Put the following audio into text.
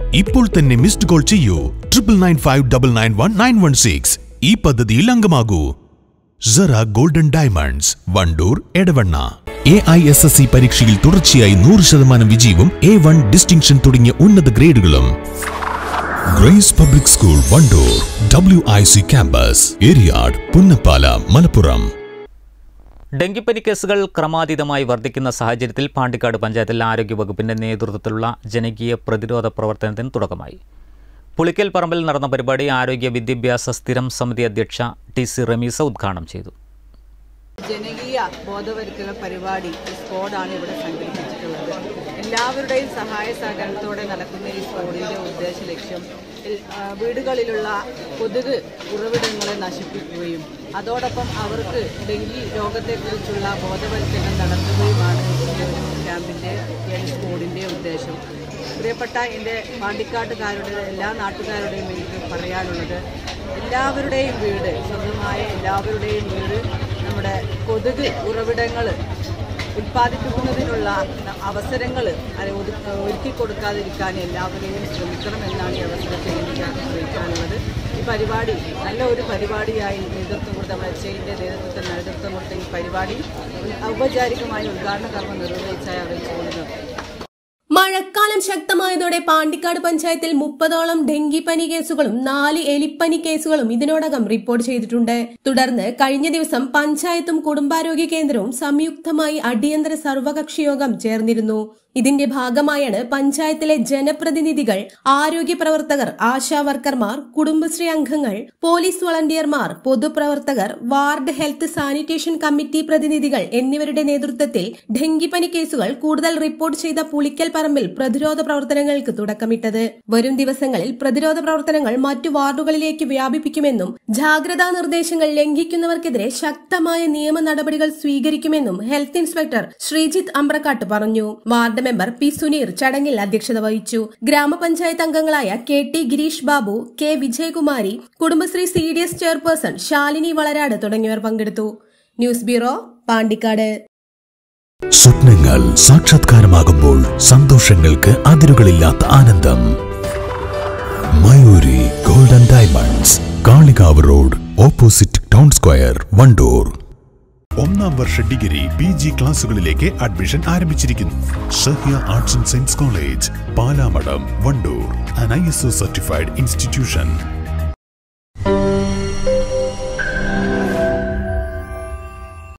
ഇപ്പോൾ തന്നെ missed call ചെയ്യൂ triple nine five double nine one nine one six ഈ പദ്ധതിയിൽ അംഗമാകൂ Sara golden diamonds Wandoor Edavanna A I S S C പരീക്ഷയിൽ തുടർച്ചയായി നൂറ് ശതമാനം വിജയവും എ വൺ ഡിസ്റ്റിങ്ഷൻ തുടങ്ങിയ ഉന്നത ഗ്രേഡുകളും Grace public school Wandoor W I C campus Eriyad Punnappala Malappuram ഡെങ്കിപ്പനി കേസുകൾ ക്രമാതീതമായി വർദ്ധിക്കുന്ന സാഹചര്യത്തിൽ പാണ്ടിക്കാട് പഞ്ചായത്തിൽ ആരോഗ്യവകുപ്പിന്റെ നേതൃത്വത്തിലുള്ള ജനകീയ പ്രതിരോധ പ്രവർത്തനത്തിന് തുടക്കമായി പുളിക്കൽ പറമ്പിൽ നടന്ന പരിപാടി ആരോഗ്യ വിദ്യാഭ്യാസ സ്ഥിരം സമിതി അധ്യക്ഷ ടി സി റമീസ ഉദ്ഘാടനം ചെയ്തു ജനകീയ ബോധവൽക്കരണ പരിപാടി ഈ സ്ക്വാഡാണ് ഇവിടെ സംഘടിപ്പിച്ചിട്ടുള്ളത് എല്ലാവരുടെയും സഹായ സഹകരണത്തോടെ നടക്കുന്ന ഈ സ്ക്വാഡിന്റെ ഉദ്ദേശ ലക്ഷ്യം എൽ- ആ, വീടുകളിലുള്ള കൊതുക് ഉറവിടങ്ങളെ നശിപ്പിക്കുകയും അതോടൊപ്പം അവർക്ക് ഡെങ്കി രോഗത്തെക്കുറിച്ചുള്ള ബോധവൽക്കരണം നടത്തുകയുമാണ് ഈ ഒരു ക്യാമ്പിന്റെ ഈ ഒരു സ്ക്വാഡിന്റെ ഉദ്ദേശം പ്രിയപ്പെട്ട എൻ്റെ പാണ്ടിക്കാട്ടുകാരുടെ എല്ലാ നാട്ടുകാരുടെയും എനിക്ക് പറയാനുള്ളത് എല്ലാവരുടെയും വീട് സ്വന്തമായ എല്ലാവരുടെയും വീട് നമ്മുടെ കൊതുക് ഉറവിടങ്ങൾ ഉൽപ്പാദിപ്പിക്കുന്നതിനുള്ള അവസരങ്ങൾ ഒരുക്കി കൊടുക്കാതിരിക്കാൻ എല്ലാവരെയും ശ്രമിക്കണമെന്നാണ് ഈ അവസരത്തിൽ എനിക്ക് അറിയിക്കാനുള്ളത് ഈ പരിപാടി നല്ല ഒരു പരിപാടിയായി നേതൃത്വം കൊടുത്ത നമ്മുടെ എച്ച് ഐൻ്റെ നേതൃത്വത്തിൽ നേതൃത്വം കൊടുത്ത ഈ പരിപാടി ഔപചാരികമായ ഉദ്ഘാടന കർമ്മം നിർവഹിച്ചായി അറിയിച്ചുകൊണ്ട് മഴക്കാലം ശക്തമായതോടെ പാണ്ടിക്കാട് പഞ്ചായത്തിൽ മുപ്പതോളം ഡെങ്കിപ്പനി കേസുകളും നാല് എലിപ്പനി കേസുകളും ഇതിനോടകം റിപ്പോർട്ട് ചെയ്തിട്ടുണ്ട് തുടർന്ന് കഴിഞ്ഞ ദിവസം പഞ്ചായത്തും കുടുംബാരോഗ്യ കേന്ദ്രവും സംയുക്തമായി അടിയന്തര സർവകക്ഷി യോഗം ചേർന്നിരുന്നു ഇതിന്റെ ഭാഗമായാണ് പഞ്ചായത്തിലെ ജനപ്രതിനിധികൾ ആരോഗ്യ പ്രവർത്തകർ ആശാ വർക്കർമാർ കുടുംബശ്രീ അംഗങ്ങൾ പോലീസ് വളണ്ടിയർമാർ പൊതുപ്രവർത്തകർ വാർഡ് ഹെൽത്ത് സാനിറ്റേഷൻ കമ്മിറ്റി പ്രതിനിധികൾ എന്നിവരുടെ നേതൃത്വത്തിൽ ഡെങ്കിപ്പനി കേസുകൾ കൂടുതൽ റിപ്പോർട്ട് ചെയ്ത പുളിക്കൽ പറമ്പിൽ പ്രതിരോധ പ്രവർത്തനങ്ങൾക്ക് തുടക്കമിട്ടത് വരും ദിവസങ്ങളിൽ പ്രതിരോധ പ്രവർത്തനങ്ങൾ മറ്റു വാർഡുകളിലേക്ക് വ്യാപിപ്പിക്കുമെന്നും ജാഗ്രതാ നിർദ്ദേശങ്ങൾ ലംഘിക്കുന്നവർക്കെതിരെ ശക്തമായ നിയമ നടപടികൾ സ്വീകരിക്കുമെന്നും ഹെൽത്ത് ഇൻസ്പെക്ടർ ശ്രീജിത്ത് അമ്പ്രക്കാട്ട് പറഞ്ഞു വാർഡ് മെമ്പർ പി സുനീർ ചടങ്ങിൽ അധ്യക്ഷത വഹിച്ചു ഗ്രാമപഞ്ചായത്ത് അംഗങ്ങളായ K T Girish Babu K Vijayakumari Kudumbashree C D S chairperson Shalini Valarad തുടങ്ങിയവർ പങ്കെടുത്തു ന്യൂസ് ബ്യൂറോ പാണ്ടിക്കാട് സ്വപ്നങ്ങൾ സാക്ഷാത്കാരമാകുമ്പോൾ സന്തോഷങ്ങൾക്ക് അതിരുകളില്ലാത്ത ആനന്ദം Mayuri golden diamonds Kalikavu road opposite town square Wandoor ഒന്നാം വർഷ ഡിഗ്രി പി ജി ക്ലാസുകളിലേക്ക് അഡ്മിഷൻ ആരംഭിച്ചിരിക്കുന്നു Sahya arts and science college Palamadam Wandoor an I S O certified institution